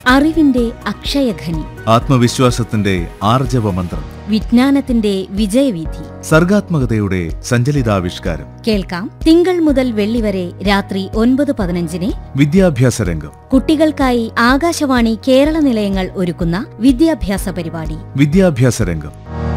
അറിവിന്റെ അക്ഷയഖനി ആത്മവിശ്വാസത്തിന്റെ ആർജവ മന്ത്രം വിജ്ഞാനത്തിന്റെ വിജയവീഥി സർഗാത്മകതയുടെ സഞ്ചലിതാവിഷ്കാരം കേൾക്കാം തിങ്കൾ മുതൽ വെള്ളി വരെ രാത്രി ഒൻപത് പതിനഞ്ചിന് വിദ്യാഭ്യാസ രംഗം കുട്ടികൾക്കായി ആകാശവാണി കേരള നിലയങ്ങൾ ഒരുക്കുന്ന വിദ്യാഭ്യാസ പരിപാടി വിദ്യാഭ്യാസ രംഗം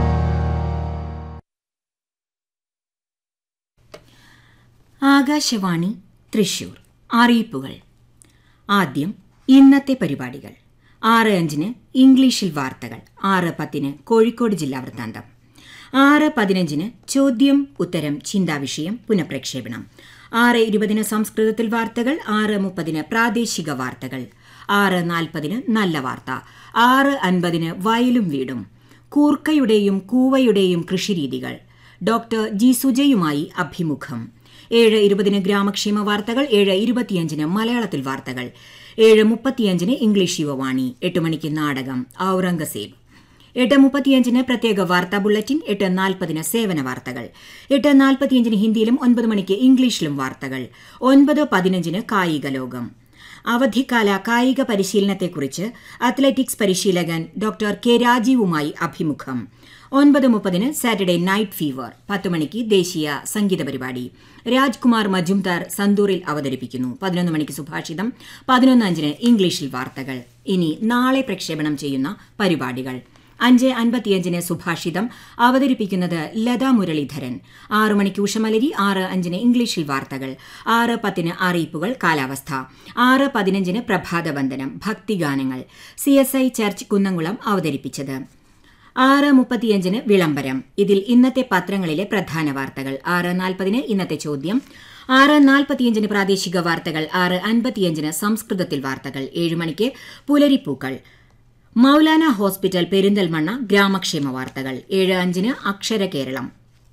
ആകാശവാണി തൃശൂർ അറിയിപ്പുകൾ ആദ്യം ഇന്നത്തെ പരിപാടികൾ ആറ് അഞ്ചിന് ഇംഗ്ലീഷിൽ വാർത്തകൾ ആറ് പത്തിന് കോഴിക്കോട് ജില്ലാ വൃത്താന്തം ആറ് പതിനഞ്ചിന് ചോദ്യം ഉത്തരം ചിന്താവിഷയം പുനഃപ്രക്ഷേപണം ആറ് ഇരുപതിന് സംസ്കൃതത്തിൽ വാർത്തകൾ ആറ് മുപ്പതിന് പ്രാദേശിക വാർത്തകൾ ആറ് നാൽപ്പതിന് നല്ല വാർത്ത ആറ് അൻപതിന് വയലും വീടും കൂർക്കയുടെയും കൂവയുടെയും കൃഷിരീതികൾ ഡോക്ടർ ജി സുജയുമായി അഭിമുഖം ഏഴ് ഇരുപതിന് ഗ്രാമക്ഷേമ വാർത്തകൾ ഏഴ് ഇരുപത്തിയഞ്ചിന് മലയാളത്തിൽ വാർത്തകൾ ഏഴ് മുപ്പത്തിയഞ്ചിന് ഇംഗ്ലീഷ് യുവവാണി എട്ട് മണിക്ക് നാടകം ഔറംഗസേബ് എട്ട് മുപ്പത്തിയഞ്ചിന് പ്രത്യേക വാർത്താ ബുള്ളറ്റിൻ എട്ട് നാൽപ്പതിന് സേവന വാർത്തകൾ എട്ട് നാൽപ്പത്തിയഞ്ചിന് ഹിന്ദിയിലും ഒൻപത് മണിക്ക് ഇംഗ്ലീഷിലും വാർത്തകൾ ഒൻപത് പതിനഞ്ചിന് കായിക ലോകം അവധിക്കാല കായിക പരിശീലനത്തെക്കുറിച്ച് അത്ലറ്റിക്സ് പരിശീലകൻ ഡോക്ടർ കെ രാജീവുമായി അഭിമുഖം ഒൻപത് മുപ്പതിന് സാറ്റർഡേ നൈറ്റ് ഫീവർ പത്ത് മണിക്ക് ദേശീയ സംഗീത പരിപാടി രാജ്കുമാർ മജുംദാർ സന്തൂറിൽ അവതരിപ്പിക്കുന്നു പതിനൊന്ന് മണിക്ക് സുഭാഷിതം പതിനൊന്ന് അഞ്ചിന് ഇംഗ്ലീഷിൽ വാർത്തകൾ ഇനി നാളെ പ്രക്ഷേപണം ചെയ്യുന്ന പരിപാടികൾ അഞ്ച് അൻപത്തിയഞ്ചിന് സുഭാഷിതം അവതരിപ്പിക്കുന്നത് ലതാ മുരളീധരൻ ആറ് മണിക്ക് ഉഷമലരി ആറ് അഞ്ചിന് ഇംഗ്ലീഷിൽ വാർത്തകൾ ആറ് പത്തിന് അറിയിപ്പുകൾ കാലാവസ്ഥ ആറ് പതിനഞ്ചിന് പ്രഭാതവന്ദനം ഭക്തിഗാനങ്ങൾ C S I church Kunnamkulam അവതരിപ്പിച്ചത് ആറ് മുപ്പത്തിയഞ്ചിന് വിളംബരം ഇതിൽ ഇന്നത്തെ പത്രങ്ങളിലെ പ്രധാന വാർത്തകൾ ആറ് നാൽപ്പതിന് ഇന്നത്തെ ചോദ്യം ആറ് നാൽപ്പത്തിയഞ്ചിന് പ്രാദേശിക വാർത്തകൾ ആറ് അൻപത്തിയഞ്ചിന് സംസ്കൃതത്തിൽ വാർത്തകൾ ഏഴ് മണിക്ക് പുലരിപ്പൂക്കൾ മൗലാന ഹോസ്പിറ്റൽ പെരിന്തൽമണ്ണ ഗ്രാമക്ഷേമ വാർത്തകൾ ഏഴ് അഞ്ചിന് അക്ഷര കേരളം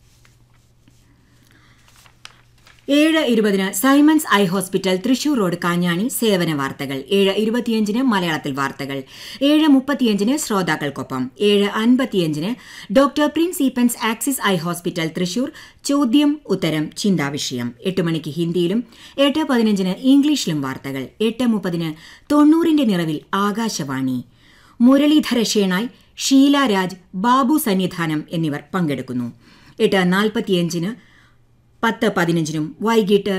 ഏഴ് ഇരുപതിന് Simons eye hospital Thrissur road Kanjani സേവന വാർത്തകൾ ഏഴ് ഇരുപത്തിയഞ്ചിന് മലയാളത്തിൽ വാർത്തകൾ ഏഴ് മുപ്പത്തിയഞ്ചിന് ശ്രോതാക്കൾക്കൊപ്പം ഏഴ് അൻപത്തിയഞ്ചിന് doctor Prince Eapens Axis eye hospital Thrissur ചോദ്യം ഉത്തരം ചിന്താവിഷയം എട്ട് മണിക്ക് ഹിന്ദിയിലും എട്ട് പതിനഞ്ചിന് ഇംഗ്ലീഷിലും വാർത്തകൾ എട്ട് മുപ്പതിന് തൊണ്ണൂറിന്റെ നിറവിൽ ആകാശവാണി മുരളീധര ഷേണായ് ഷീല രാജ് ബാബു സന്നിധാനം എന്നിവർ പങ്കെടുക്കുന്നു എട്ട് നാൽപ്പത്തിയഞ്ചിന് പത്ത് പതിനഞ്ചിനും വൈകിട്ട്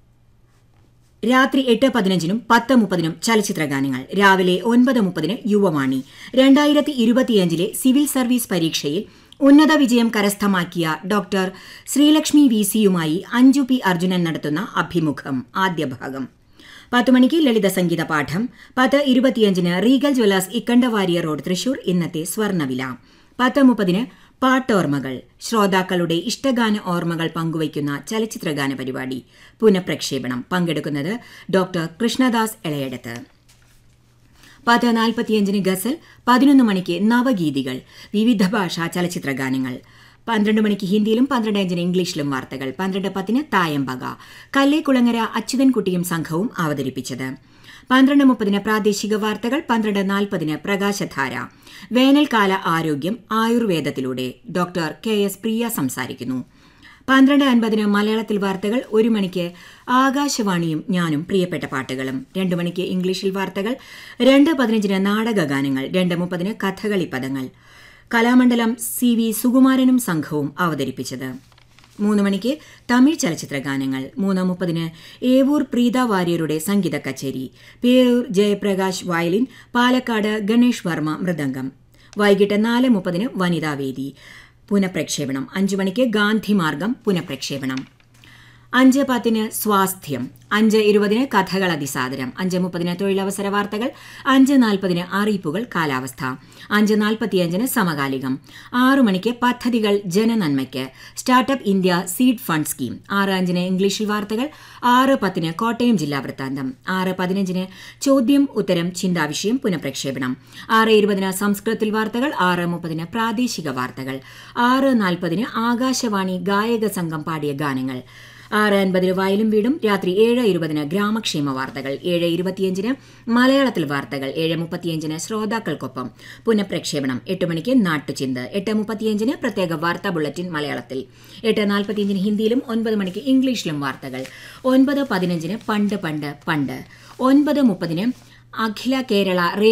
രാത്രി എട്ട് പതിനഞ്ചിനും പത്ത് മുപ്പതിനും ചലച്ചിത്ര ഗാനങ്ങൾ രാവിലെ ഒൻപത് മുപ്പതിന് യുവവാണി രണ്ടായിരത്തി ഇരുപത്തിയഞ്ചിലെ സിവിൽ സർവീസ് പരീക്ഷയിൽ ഉന്നത വിജയം കരസ്ഥമാക്കിയ ഡോക്ടർ ശ്രീലക്ഷ്മി വി സിയുമായി അഞ്ജു പി അർജുനൻ നടത്തുന്ന അഭിമുഖം ആദ്യ ഭാഗം പത്ത് മണിക്ക് ലളിത സംഗീത പാഠം പത്ത് ഇരുപത്തിയഞ്ചിന് Regal jewellers Ikkandavariya road Thrissur ഇന്നത്തെ സ്വർണ്ണവില പത്ത് മുപ്പതിന് പാട്ടോർമ്മകൾ ശ്രോതാക്കളുടെ ഇഷ്ടഗാന ഓർമ്മകൾ പങ്കുവയ്ക്കുന്ന ചലച്ചിത്രഗാന പരിപാടി പുനഃപ്രക്ഷേപണം പങ്കെടുക്കുന്നത് ഡോക്ടർ കൃഷ്ണദാസ് എളയടത്ത് പത്ത് നാൽപ്പത്തിയഞ്ചിന് ഗസൽ പതിനൊന്ന് മണിക്ക് നവഗീതികൾ വിവിധ ഭാഷാ ചലച്ചിത്രഗാനങ്ങൾ പന്ത്രണ്ട് മണിക്ക് ഹിന്ദിയിലും പന്ത്രണ്ട് അഞ്ചിന് ഇംഗ്ലീഷിലും വാർത്തകൾ പന്ത്രണ്ട് പത്തിന് തായമ്പക കല്ലേക്കുളങ്ങര അച്യുതൻകുട്ടിയും സംഘവും അവതരിപ്പിച്ചത് പന്ത്രണ്ട് മുപ്പതിന് പ്രാദേശിക വാർത്തകൾ പന്ത്രണ്ട് നാൽപ്പതിന് പ്രകാശധാര വേനൽക്കാല ആരോഗ്യം ആയുർവേദത്തിലൂടെ ഡോക്ടർ കെ എസ് പ്രിയ സംസാരിക്കുന്നു പന്ത്രണ്ട് അൻപതിന് മലയാളത്തിൽ വാർത്തകൾ ഒരു മണിക്ക് ആകാശവാണിയും ഞാനും പ്രിയപ്പെട്ട പാട്ടുകളും രണ്ട് മണിക്ക് ഇംഗ്ലീഷിൽ വാർത്തകൾ രണ്ട് പതിനഞ്ചിന് നാടകഗാനങ്ങൾ രണ്ട് മുപ്പതിന് കഥകളി പദങ്ങൾ കലാമണ്ഡലം സി വി സുകുമാരനും സംഘവും അവതരിപ്പിച്ചത് മൂന്ന് മണിക്ക് തമിഴ് ചലച്ചിത്ര ഗാനങ്ങൾ മൂന്ന് മുപ്പതിന് ഏവൂർ പ്രീത വാര്യരുടെ സംഗീത കച്ചേരി പേരൂർ ജയപ്രകാശ് വയലിൻ പാലക്കാട് ഗണേഷ് വർമ്മ മൃദംഗം വൈകിട്ട് നാല് മുപ്പതിന് വനിതാവേദി പുനഃപ്രക്ഷേപണം അഞ്ചു മണിക്ക് ഗാന്ധിമാർഗം പുനഃപ്രക്ഷേപണം അഞ്ച് പത്തിന് സ്വാസ്ഥ്യം അഞ്ച് ഇരുപതിന് കഥകൾ അതിസാദരം അഞ്ച് മുപ്പതിന് തൊഴിലവസര വാർത്തകൾ അഞ്ച് നാൽപ്പതിന് അറിയിപ്പുകൾ കാലാവസ്ഥ അഞ്ച് നാൽപ്പത്തിയഞ്ചിന് സമകാലികം ആറു മണിക്ക് പദ്ധതികൾ ജനനന്മയ്ക്ക് startup India seed fund scheme ആറ് അഞ്ചിന് ഇംഗ്ലീഷിൽ വാർത്തകൾ ആറ് പത്തിന് കോട്ടയം ജില്ലാ വൃത്താന്തം ആറ് പതിനഞ്ചിന് ചോദ്യം ഉത്തരം ചിന്താവിഷയം പുനഃപ്രക്ഷേപണം ആറ് ഇരുപതിന് സംസ്കൃതത്തിൽ വാർത്തകൾ ആറ് മുപ്പതിന് പ്രാദേശിക വാർത്തകൾ ആറ് നാൽപ്പതിന് ആകാശവാണി ഗായക സംഘം പാടിയ ഗാനങ്ങൾ ആറ് അൻപതിന് വയലും വീടും രാത്രി ഏഴ് ഇരുപതിന് ഗ്രാമക്ഷേമ വാർത്തകൾ ഏഴ് ഇരുപത്തിയഞ്ചിന് മലയാളത്തിൽ വാർത്തകൾ ഏഴ് മുപ്പത്തിയഞ്ചിന് ശ്രോതാക്കൾക്കൊപ്പം പുനഃപ്രക്ഷേപണം എട്ട് മണിക്ക് നാട്ടുചിന്ത് എട്ട് മുപ്പത്തിയഞ്ചിന് പ്രത്യേക വാർത്താ ബുള്ളറ്റിൻ മലയാളത്തിൽ എട്ട് നാൽപ്പത്തിയഞ്ചിന് ഹിന്ദിയിലും ഒൻപത് മണിക്ക് ഇംഗ്ലീഷിലും വാർത്തകൾ ഒൻപത് പതിനഞ്ചിന് പണ്ട് പണ്ട് പണ്ട് ഒൻപത് മുപ്പതിന് അഖില കേരള